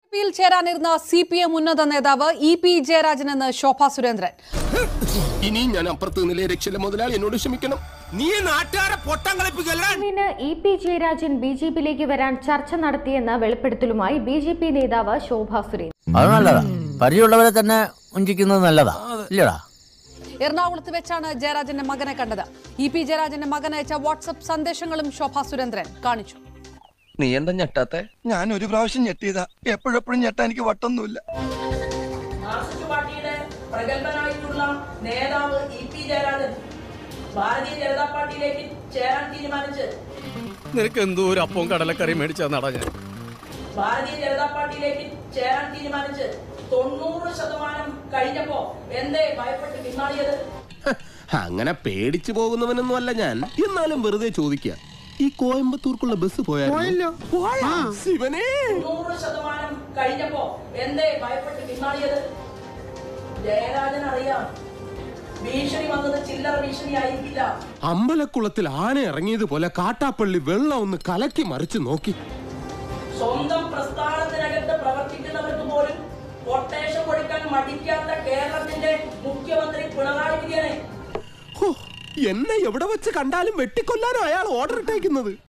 പിയിൽ ചേരാനിരുന്ന C P M ഉന്നത നേതാവ് ഇ പി ജയരാജനെന്ന് ശോഭാ സുരേന്ദ്രൻ ഇനിയും ഞാൻ അപ്പുറത്ത് നിന്നിലെ രക്ഷല മുതലാളി എന്നോട് ക്ഷമിക്കണം നീ നാട്ടുകാരെ പൊട്ടം കളിപ്പിക്കല്ലേ ിന് E P Jayarajan B J പിയിലേക്ക് വരാൻ ചർച്ച നടത്തിയെന്ന വെളിപ്പെടുത്തലുമായി ബി ജെ പി നേതാവ് ശോഭാ സുരേന്ദ്രൻ അത് നല്ലതാ പരിചയമുള്ളവരെ തന്നെ ഉഞ്ചിക്കുന്നത് നല്ലതാ ഇല്ലടാ എറണാകുളത്ത് വെച്ചാണ് ജയരാജന്റെ മകനെ കണ്ടത് ഇ പി ജയരാജന്റെ മകൻ അയച്ച വാട്സപ്പ് സന്ദേശങ്ങളും ശോഭാ സുരേന്ദ്രൻ കാണിച്ചു നീ എന്താ ഞെട്ടാത്തെ ഞാൻ ഒരു പ്രാവശ്യം ഞെട്ടിയതാ എപ്പോഴെപ്പോഴും ഞെട്ടാൻ എനിക്ക് വട്ടൊന്നുമില്ല മാർക്സിസ്റ്റ് പാർട്ടിയുടെ പ്രഗത്ഭനായിട്ടുള്ള നേതാവ് ഇ പി ജയരാജൻ ഭാരതീയ ജനതാ പാർട്ടിയിലേക്ക് ചേരാൻ തീരുമാനിച്ച് നിനക്ക് എന്തോ ഒരു അപ്പവും കടലക്കറിയും മേടിച്ചാ നടാ ഞാൻ ഭാരതീയ ജനതാ പാർട്ടിയിലേക്ക് ചേരാൻ തീരുമാനിച്ച് തൊണ്ണൂറ് ശതമാനം കഴിഞ്ഞപ്പോ എന്തേ ഭയപ്പെട്ട് പിന്മാറിയത് അങ്ങനെ പേടിച്ചു പോകുന്നവനൊന്നും അല്ല ഞാൻ എന്നാലും വെറുതെ ചോദിക്കുക ഈ കോയമ്പത്തൂർക്കുള്ള ബസ് പോയാലോ ശിവനേ തൊണ്ണൂറ് ശതമാനം കഴിഞ്ഞപ്പോ എന്തേ ഭയപ്പെട്ട് പിന്മാറിയത് ജയരാജൻ അറിയാം ഭീഷണി വന്നത് ചില്ലറ ഭീഷണി ആയിരിക്കില്ല അമ്പലക്കുളത്തിൽ ആന ഇറങ്ങിയതുപോലെ കാട്ടാപ്പള്ളി വെള്ളം ഒന്ന് കലക്കി മറിച്ച് നോക്കി സ്വന്തം പ്രസ്ഥാനത്തിനകത്ത് പ്രവർത്തിക്കുന്നവർക്ക് പോലും കൊട്ടേഷൻ കൊടുക്കാൻ മടിക്കാത്ത കേരളത്തിന്റെ മുഖ്യമന്ത്രി പിണറായി വിജയനെ ഹോ, എന്നെ എവിടെ വെച്ച് കണ്ടാലും വെട്ടിക്കൊല്ലാനോ അയാൾ ഓർഡർ ഇട്ടേക്കുന്നത്